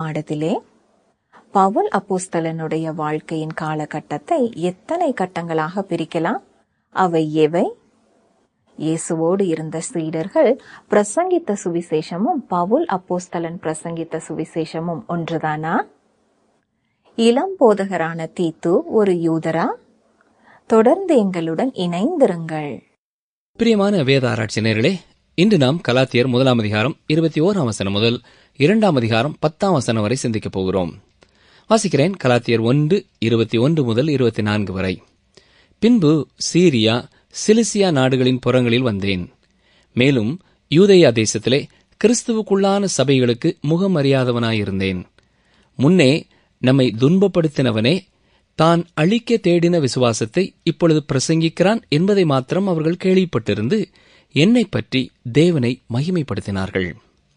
பாடத்திலே பவுல் அப்போஸ்தலனுடைய வாழ்க்கையின் காலகட்டத்தை எத்தனை கட்டங்களாக பிரிக்கலாம் அவை எவை இயேசுவோடு இருந்த சீடர்கள் பிரசங்கித்த சுவிசேஷமும் பவுல் அப்போஸ்தலன் பிரசங்கித்த சுவிசேஷமும் ஒன்றுதானா இளம் போதகரான தீத்து ஒரு யூதரா தொடர்ந்து எங்களுடன் இணைந்திருங்கள் பிரியமான வேத ஆராய்ச்சி நேர்களே இன்று நாம் கலாத்தியர் முதலாம் அதிகாரம் இருபத்தி ஓராம் வசனம் முதல் இரண்டாம் அதிகாரம் பத்தாம் வசனம் வரை சிந்திக்கப் போகிறோம் வாசிக்கிறேன் கலாத்தியர் ஒன்று இருபத்தி ஒன்று முதல் இருபத்தி நான்கு வரை பின்பு சீரியா சிலிசியா நாடுகளின் புறங்களில் வந்தேன் மேலும் யூதேயா தேசத்திலே கிறிஸ்துவுக்குள்ளான சபைகளுக்கு முகமறியாதவனாயிருந்தேன் முன்னே நம்மை துன்பப்படுத்தினவனே தான் அழிக்க தேடின விசுவாசத்தை இப்பொழுது பிரசங்கிக்கிறான் என்பதை மாத்திரம் அவர்கள் கேள்விப்பட்டிருந்து என்னை பற்றி தேவனை மகிமைப்படுத்தினார்கள்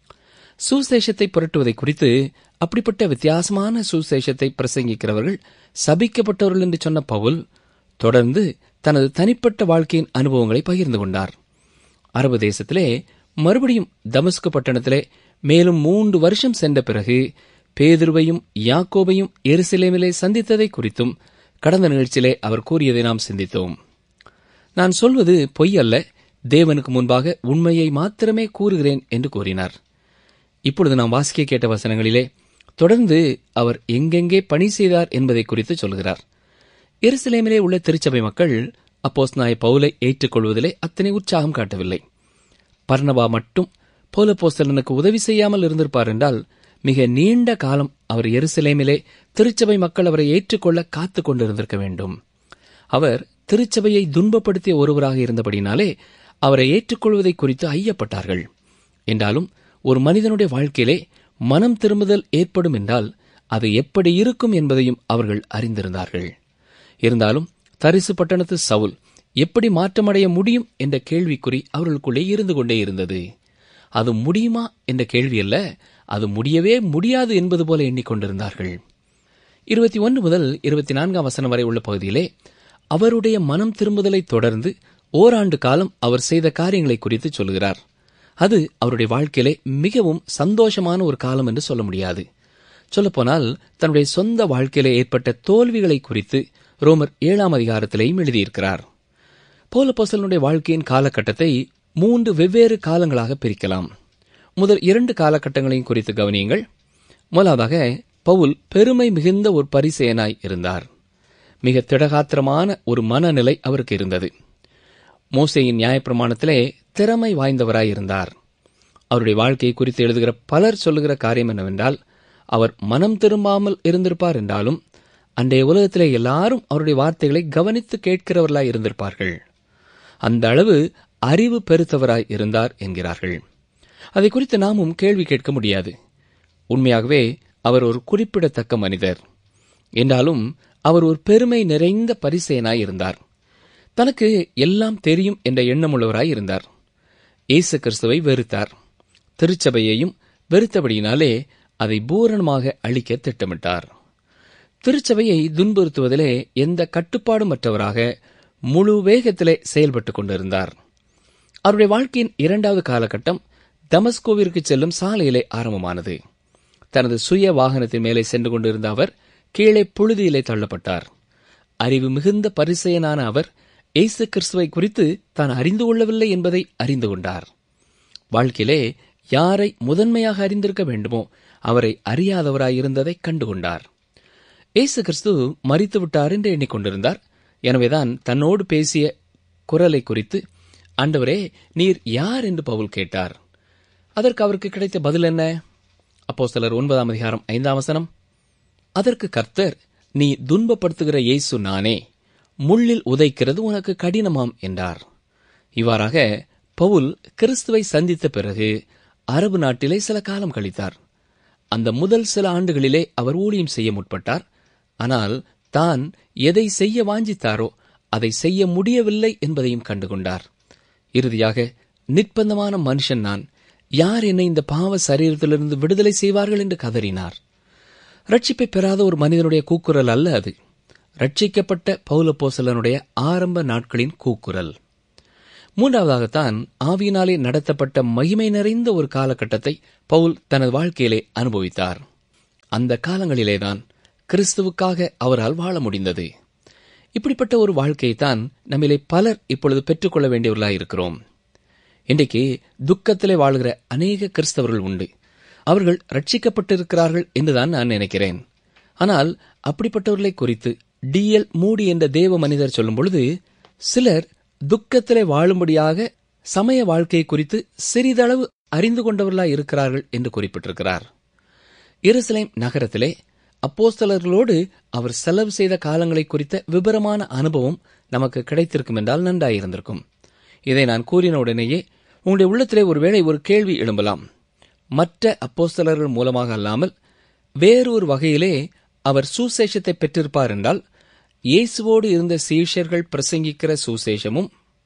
சுசேஷத்தை புரட்டுவதை குறித்து அப்படிப்பட்ட வித்தியாசமான சுசேஷத்தை பிரசங்கிக்கிறவர்கள் சபிக்கப்பட்டவர்கள் என்று சொன்ன பவுல் தொடர்ந்து தனது தனிப்பட்ட வாழ்க்கையின் அனுபவங்களை பகிர்ந்து கொண்டார் அரபு தேசத்திலே மறுபடியும் தமஸ்கு பட்டணத்திலே மேலும் மூன்று வருஷம் சென்ற பிறகு பேதுருவையும் யாக்கோபையும் எருசலேமிலே சந்தித்ததை குறித்தும் கடந்த நிகழ்ச்சியிலே அவர் கூறியதை நாம் சிந்தித்தோம் நான் சொல்வது பொய் அல்ல தேவனுக்கு முன்பாக உண்மையை மாத்திரமே கூறுகிறேன் என்று கூறினார் இப்பொழுது நாம் வாசிக்க கேட்ட வசனங்களிலே தொடர்ந்து அவர் எங்கெங்கே பணி செய்தார் என்பதை குறித்து சொல்கிறார் எருசலேமிலே உள்ள திருச்சபை மக்கள் அப்போஸ் நாய் பவுலை ஏற்றுக்கொள்வதிலே அத்தனை உற்சாகம் காட்டவில்லை பர்ணபா மட்டும் பௌலப்போஸ்தலனுக்கு உதவி செய்யாமல் இருந்திருப்பார் என்றால் மிக நீண்ட காலம் அவர் எருசலேமிலே திருச்சபை மக்கள் அவரை ஏற்றுக்கொள்ள காத்துக் கொண்டிருந்திருக்க வேண்டும் அவர் திருச்சபையை துன்பப்படுத்திய ஒருவராக இருந்தபடினாலே அவரை ஏற்றுக்கொள்வதை குறித்து ஐயப்பட்டார்கள் என்றாலும் ஒரு மனிதனுடைய வாழ்க்கையிலே மனம் திரும்புதல் ஏற்படும் என்றால் அது எப்படி இருக்கும் என்பதையும் அவர்கள் அறிந்திருந்தார்கள் இருந்தாலும் தரிசு பட்டணத்து சவுல் எப்படி மாற்றமடைய முடியும் என்ற கேள்விக்குறி அவர்களுக்குள்ளே இருந்து கொண்டே இருந்தது அது முடியுமா என்ற கேள்வி அல்ல அது முடியவே முடியாது என்பது போல எண்ணிக்கொண்டிருந்தார்கள் இருபத்தி ஒன்று முதல் இருபத்தி நான்காம் வசனம் வரை உள்ள பகுதியிலே அவருடைய மனம் திரும்புதலை தொடர்ந்து ஓராண்டு காலம் அவர் செய்த காரியங்களை குறித்து சொல்கிறார் அது அவருடைய வாழ்க்கையிலே மிகவும் சந்தோஷமான ஒரு காலம் என்று சொல்ல முடியாது சொல்லப்போனால் தன்னுடைய சொந்த வாழ்க்கையிலே ஏற்பட்ட தோல்விகளை குறித்து ரோமர் ஏழாம் அதிகாரத்திலேயும் எழுதியிருக்கிறார் போலப்போசலனுடைய வாழ்க்கையின் காலகட்டத்தை மூன்று வெவ்வேறு காலங்களாக பிரிக்கலாம் முதல் இரண்டு காலகட்டங்களையும் குறித்து கவனியுங்கள் முதலாவதாக பவுல் பெருமை மிகுந்த ஒரு பரிசெயனாய் இருந்தார் மிக திடகாத்திரமான ஒரு மனநிலை அவருக்கு இருந்தது மோசையின் நியாயப்பிரமாணத்திலே திறமை வாய்ந்தவராய் இருந்தார் அவருடைய வாழ்க்கையை குறித்து எழுதுகிற பலர் சொல்லுகிற காரியம் என்னவென்றால் அவர் மனம் திரும்பாமல் இருந்திருப்பார் என்றாலும் அன்றைய உலகத்திலே எல்லாரும் அவருடைய வார்த்தைகளை கவனித்து கேட்கிறவர்களாய் இருந்திருப்பார்கள் அந்த அளவு அறிவு பெருத்தவராய் இருந்தார் என்கிறார்கள் அதை குறித்து நாமும் கேள்வி கேட்க முடியாது உண்மையாகவே அவர் ஒரு குறிப்பிடத்தக்க மனிதர் என்றாலும் அவர் ஒரு பெருமை நிறைந்த பரிசெயனாய் இருந்தார் தனக்கு எல்லாம் தெரியும் என்ற எண்ணமுள்ளவராய் இருந்தார் இயேசு கிறிஸ்துவை வெறுத்தார் திருச்சபையையும் வெறுத்தபடியினாலே அதை பூரணமாக அழிக்க திட்டமிட்டார் திருச்சபையை துன்புறுத்துவதிலே எந்த கட்டுப்பாடுமற்றவராக முழு வேகத்திலே செயல்பட்டுக் கொண்டிருந்தார் அவருடைய வாழ்க்கையின் இரண்டாவது காலகட்டம் தமஸ்கோவிற்கு செல்லும் சாலையிலே ஆரம்பமானது தனது சுய வாகனத்தின் மேலே சென்று கொண்டிருந்த அவர் கீழே புழுதியிலே தள்ளப்பட்டார் அறிவு மிகுந்த பரிசெயனான அவர் இயேசு கிறிஸ்துவை குறித்து தான் அறிந்து கொள்ளவில்லை என்பதை அறிந்து கொண்டார் வாழ்க்கையிலே யாரை முதன்மையாக அறிந்திருக்க வேண்டுமோ அவரை அறியாதவராயிருந்ததை கண்டுகொண்டார் இயேசு கிறிஸ்து மறித்து விட்டார் என்று எண்ணிக்கொண்டிருந்தார் எனவேதான் தன்னோடு பேசிய குரலை குறித்து ஆண்டவரே நீர் யார் என்று பவுல் கேட்டார் அதற்கு அவருக்கு கிடைத்த பதில் என்ன அப்போ சிலர் ஒன்பதாம் அதிகாரம் ஐந்தாம் வசனம் அதற்கு கர்த்தர் நீ துன்பப்படுத்துகிற இயேசு நானே முள்ளில் உதைக்கிறது உனக்கு கடினமாம் என்றார் இவ்வாறாக பவுல் கிறிஸ்துவை சந்தித்த பிறகு அரபு நாட்டிலே சில காலம் கழித்தார் அந்த முதல் சில ஆண்டுகளிலே அவர் ஊழியம் செய்ய முற்பட்டார் ஆனால் தான் எதை செய்ய வாஞ்சித்தாரோ அதை செய்ய முடியவில்லை என்பதையும் கண்டுகொண்டார் இறுதியாக நிர்பந்தமான மனுஷன் நான் யார் என்னை இந்த பாவ சரீரத்திலிருந்து விடுதலை செய்வார்கள் என்று கதறினார் ரட்சிப்பை பெறாத ஒரு மனிதனுடைய கூக்குரல் அல்ல அது ரட்சிக்கப்பட்ட பௌலப்போசலனுடைய ஆரம்ப நாட்களின் கூக்குரல் மூன்றாவதாகத்தான் ஆவியினாலே நடத்தப்பட்ட மகிமை நிறைந்த ஒரு காலகட்டத்தை பவுல் தனது வாழ்க்கையிலே அனுபவித்தார் அந்த காலங்களிலேதான் கிறிஸ்துவுக்காக அவரால் வாழ முடிந்தது இப்படிப்பட்ட ஒரு வாழ்க்கையைத்தான் நம்மிலே பலர் இப்பொழுது பெற்றுக்கொள்ள வேண்டியவர்களாய் இருக்கிறோம் இன்றைக்கு துக்கத்திலே வாழ்கிற அநேக கிறிஸ்தவர்கள் உண்டு அவர்கள் ரட்சிக்கப்பட்டிருக்கிறார்கள் என்றுதான் நான் நினைக்கிறேன் ஆனால் அப்படிப்பட்டவர்களை குறித்து டிஎல் மூடி என்ற தேவ மனிதர் சொல்லும் பொழுது சிலர் துக்கத்திலே வாழும்படியாக சமய வாழ்க்கை குறித்து சிறிதளவு அறிந்து கொண்டவர்களாய் இருக்கிறார்கள் என்று குறிப்பிட்டிருக்கிறார் எருசலேம் நகரத்திலே அப்போஸ்தலர்களோடு அவர் செலவு செய்த காலங்களை குறித்த விபரமான அனுபவம் நமக்கு கிடைத்திருக்கும் என்றால் நன்றாயிருந்திருக்கும் இதை நான் கூறின உடனேயே உங்களுடைய உள்ளத்திலே ஒருவேளை ஒரு கேள்வி எழும்பலாம் மற்ற அப்போஸ்தலர்கள் மூலமாக அல்லாமல் வேறொரு வகையிலே அவர் சுசேஷத்தை பெற்றிருப்பார் என்றால் இயேசுவோடு இருந்த சீஷர்கள் பிரசங்கிக்கிற சுசேஷமும்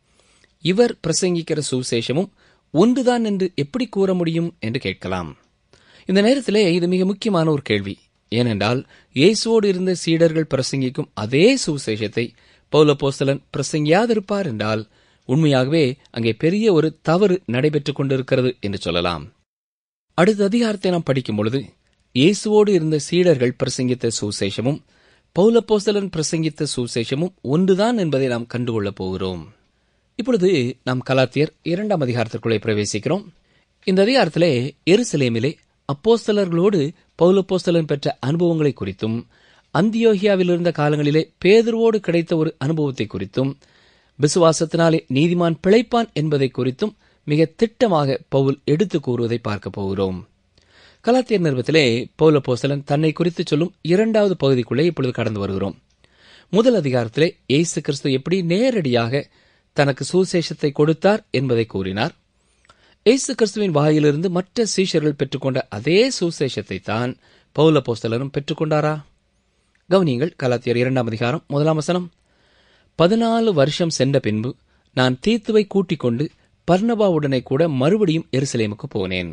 இவர் பிரசங்கிக்கிற சுசேஷமும் ஒன்றுதான் என்று எப்படி கூற முடியும் என்று கேட்கலாம் இந்த நேரத்திலே இது மிக முக்கியமான ஒரு கேள்வி ஏனென்றால் இயேசுவோடு இருந்த சீடர்கள் பிரசங்கிக்கும் அதே சுசேஷத்தை பௌலப்போஸ்தலன் பிரசங்கியாதிருப்பார் என்றால் உண்மையாகவே அங்கே பெரிய ஒரு தவறு நடைபெற்றுக் கொண்டிருக்கிறது என்று சொல்லலாம் அடுத்த அதிகாரத்தை நாம் படிக்கும் பொழுது இயேசுவோடு இருந்த சீடர்கள் பிரசங்கித்த சுசேஷமும் பௌலப்போஸ்தலன் பிரசங்கித்த சுசேஷமும் ஒன்றுதான் என்பதை நாம் கண்டுகொள்ளப் போகிறோம் இப்பொழுது நாம் கலாத்தியர் இரண்டாம் அதிகாரத்திற்குள்ளே பிரவேசிக்கிறோம் இந்த அதிகாரத்திலே எருசலேமிலே அப்போஸ்தலர்களோடு பௌலப்போஸ்தலன் பெற்ற அனுபவங்களை குறித்தும் அந்தியோகியாவில் இருந்த காலங்களிலே பேதுருவோடு கிடைத்த ஒரு அனுபவத்தை குறித்தும் விசுவாசத்தினாலே நீதிமான் பிழைப்பான் என்பதை குறித்தும் மிக திட்டமாக பவுல் எடுத்து கூறுவதை பார்க்க போகிறோம் கலாத்தியர் நிறுவத்திலே பௌலப்போஸ்தலன் தன்னை குறித்து சொல்லும் இரண்டாவது பகுதிக்குள்ளே இப்பொழுது கடந்து வருகிறோம் முதல் அதிகாரத்திலே இயேசு கிறிஸ்து எப்படி நேரடியாக தனக்கு சுசேஷத்தை கொடுத்தார் என்பதை கூறினார் இயேசு கிறிஸ்துவின் வாயிலிருந்து மற்ற சீஷர்கள் பெற்றுக்கொண்ட அதே சுசேஷத்தை தான் பௌலப்போஸ்தலனும் பெற்றுக்கொண்டாரா கவனியங்கள் கலாத்தியர் இரண்டாம் அதிகாரம் முதலாம் வசனம் பதினாலு வருஷம் சென்ற பின்பு நான் தீத்துவை கூட்டிக் கொண்டு பர்ணபாவுடனே கூட மறுபடியும் எருசலேமுக்கு போனேன்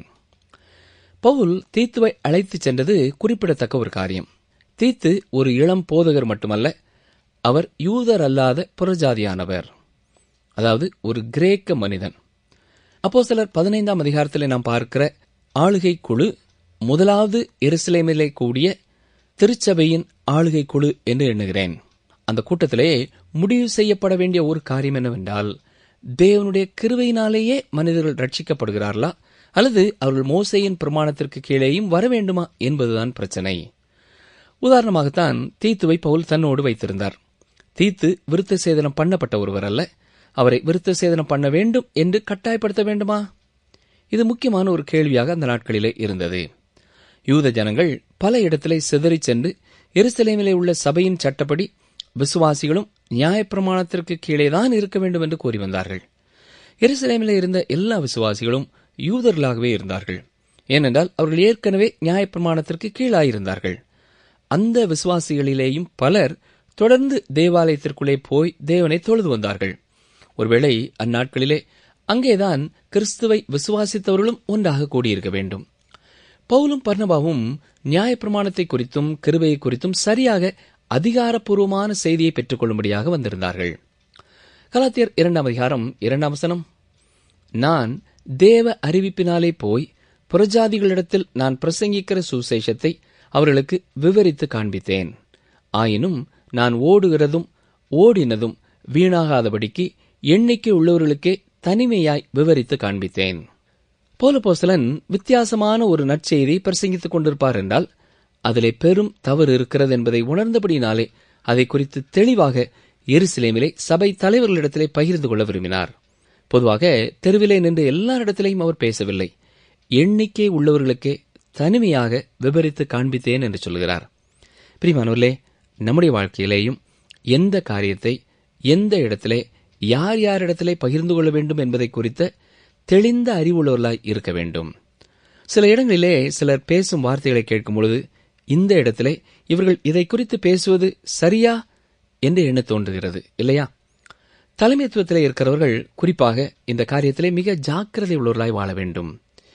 பவுல் தீத்துவை அழைத்துச் சென்றது குறிப்பிடத்தக்க ஒரு காரியம் தீத்து ஒரு இளம் போதகர் மட்டுமல்ல அவர் யூதர் அல்லாத புறஜாதியானவர் அதாவது ஒரு கிரேக்க மனிதன் அப்போ சிலர் பதினைந்தாம் அதிகாரத்தில் நாம் பார்க்கிற ஆளுகை குழு முதலாவது எருசலேமிலே கூடிய திருச்சபையின் ஆளுகை குழு என்று எண்ணுகிறேன் அந்த கூட்டத்திலே முடிவு செய்யப்பட வேண்டிய ஒரு காரியம் என்னவென்றால் தேவனுடைய கிருவையினாலேயே மனிதர்கள் ரட்சிக்கப்படுகிறார்களா அல்லது அவர்கள் மோசையின் பிரமாணத்திற்கு கீழேயும் வர வேண்டுமா என்பதுதான் பிரச்சனை உதாரணமாகத்தான் தீத்துவை பவுல் தன்னோடு வைத்திருந்தார் தீத்து விருத்த சேதனம் பண்ணப்பட்ட ஒருவர் அல்ல அவரை விருத்த சேதனம் பண்ண வேண்டும் என்று கட்டாயப்படுத்த வேண்டுமா இது முக்கியமான ஒரு கேள்வியாக அந்த நாட்களிலே இருந்தது யூத ஜனங்கள் பல இடத்திலே சிதறிச் சென்று எருசலேமிலே உள்ள சபையின் சட்டப்படி விசுவாசிகளும் நியாயப்பிரமாணத்திற்கு கீழேதான் இருக்க வேண்டும் என்று கூறி வந்தார்கள் எருசலேமிலே இருந்த எல்லா விசுவாசிகளும் யூதர்களாகவே இருந்தார்கள் ஏனென்றால் அவர்கள் ஏற்கனவே நியாயப்பிரமாணத்திற்கு கீழாயிருந்தார்கள் அந்த விசுவாசிகளிலேயும் பலர் தொடர்ந்து தேவாலயத்திற்குள்ளே போய் தேவனை தொழுது வந்தார்கள் ஒருவேளை அந்நாட்களிலே அங்கேதான் கிறிஸ்துவை விசுவாசித்தவர்களும் ஒன்றாக கூடியிருக்க வேண்டும் பவுலும் பர்ணபாவும் நியாயப்பிரமாணத்தை குறித்தும் கிருபையை குறித்தும் சரியாக அதிகாரப்பூர்வமான செய்தியை பெற்றுக்கொள்ளும்படியாக வந்திருந்தார்கள் கலாத்தியர் இரண்டாம் அதிகாரம் இரண்டாம் வசனம் நான் தேவ அறிவிப்பினாலே போய் புறஜாதிகளிடத்தில் நான் பிரசங்கிக்கிற சுசேஷத்தை அவர்களுக்கு விவரித்து காண்பித்தேன் ஆயினும் நான் ஓடுகிறதும் ஓடினதும் வீணாகாதபடிக்கு எண்ணிக்கை உள்ளவர்களுக்கே தனிமையாய் விவரித்து காண்பித்தேன் போலபோசலன் வித்தியாசமான ஒரு நற்செய்தியை பிரசங்கித்துக் கொண்டிருப்பார் என்றால் அதிலே பெரும் தவறு இருக்கிறது என்பதை உணர்ந்தபடினாலே அதை குறித்து தெளிவாக எருசலேமிலே சபை தலைவர்களிடத்திலே பகிர்ந்து கொள்ள விரும்பினார் பொதுவாக தெருவிலே நின்று எல்லாரிடத்திலையும் அவர் பேசவில்லை எண்ணிக்கை உள்ளவர்களுக்கே தனிமையாக விவரித்து காண்பித்தேன் என்று சொல்கிறார் பிரிமானவர்களே நம்முடைய வாழ்க்கையிலேயும் எந்த காரியத்தை எந்த இடத்திலே யார் யாரிடத்திலே பகிர்ந்து கொள்ள வேண்டும் என்பதை குறித்த தெளிந்த அறிவுள்ளவர்களாய் இருக்க வேண்டும் சில இடங்களிலே சிலர் பேசும் வார்த்தைகளை கேட்கும் பொழுது இந்த இடத்திலே இவர்கள் இதை குறித்து பேசுவது சரியா என்று எண்ண தோன்றுகிறது இல்லையா தலைமைத்துவத்திலே இருக்கிறவர்கள் குறிப்பாக இந்த காரியத்திலே மிக ஜாக்கிரதை உள்ளவர்களாய் வாழ வேண்டும்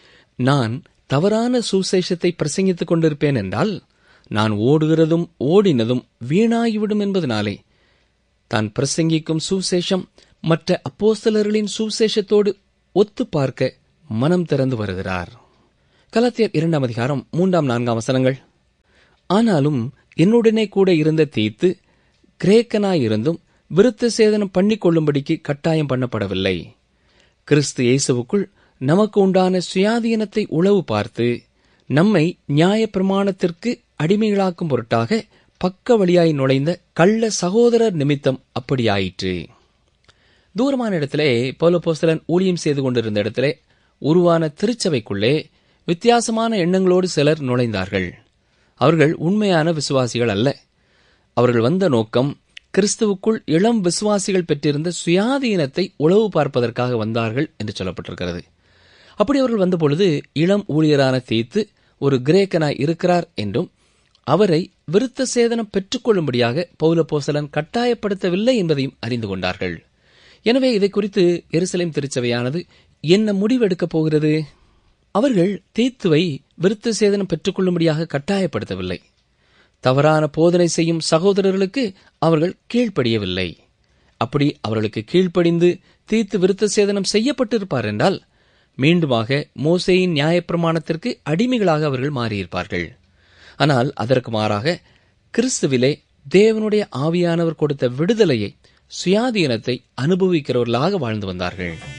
நான் தவறான சுசேஷத்தை பிரசங்கித்துக் கொண்டிருப்பேன் என்றால் நான் ஓடுகிறதும் ஓடினதும் வீணாகிவிடும் என்பதனாலே தான் பிரசங்கிக்கும் சுசேஷம் மற்ற அப்போஸ்தலர்களின் சுசேஷத்தோடு ஒத்து பார்க்க மனம் திறந்து வருகிறார் கலாத்தியர் இரண்டாம் அதிகாரம் மூன்றாம் நான்காம் வசனங்கள் ஆனாலும் என்னுடனே கூட இருந்த தீத்து கிரேக்கனாயிருந்தும் விருத்த சேதனம் பண்ணிக் கொள்ளும்படிக்கு கட்டாயம் பண்ணப்படவில்லை கிறிஸ்து இயேசுவுக்குள் நமக்கு உண்டான சுயாதீனத்தை உளவு பார்த்து நம்மை நியாயப்பிரமாணத்திற்கு அடிமைகளாக்கும் பொருட்டாக பக்க வழியாய் நுழைந்த கள்ள சகோதரர் நிமித்தம் அப்படியாயிற்று தூரமான இடத்திலே பௌலப்போஸ்தலன் ஊழியம் செய்து கொண்டிருந்த இடத்திலே உருவான திருச்சபைக்குள்ளே வித்தியாசமான எண்ணங்களோடு சிலர் நுழைந்தார்கள் அவர்கள் உண்மையான விசுவாசிகள் அல்ல அவர்கள் வந்த நோக்கம் கிறிஸ்துவுக்குள் இளம் விசுவாசிகள் பெற்றிருந்த சுயாதீனத்தை உளவு பார்ப்பதற்காக வந்தார்கள் என்று சொல்லப்பட்டிருக்கிறது அப்படி அவர்கள் வந்தபொழுது இளம் ஊழியரான தீத்து ஒரு கிரேக்கனாய் இருக்கிறார் என்றும் அவரை விருத்த சேதனம் பெற்றுக்கொள்ளும்படியாக பௌலப்போசலன் கட்டாயப்படுத்தவில்லை என்பதையும் அறிந்து கொண்டார்கள் எனவே இதை குறித்து எருசலேம் திருச்சபையானது என்ன முடிவெடுக்கப் போகிறது அவர்கள் தீத்துவை விருத்த சேதனம் பெற்றுக்கொள்ளும்படியாக கட்டாயப்படுத்தவில்லை தவறான போதனை செய்யும் சகோதரர்களுக்கு அவர்கள் கீழ்ப்படியவில்லை அப்படி அவர்களுக்கு கீழ்ப்படிந்து தீத்து விருத்த சேதனம் செய்யப்பட்டிருப்பார் என்றால் மீண்டுமாக மோசேயின் நியாயப்பிரமாணத்திற்கு அடிமைகளாக அவர்கள் மாறியிருப்பார்கள் ஆனால் அதற்கு மாறாக கிறிஸ்துவிலே தேவனுடைய ஆவியானவர் கொடுத்த விடுதலையை சுயாதீனத்தை அனுபவிக்கிறவர்களாக வாழ்ந்து வந்தார்கள்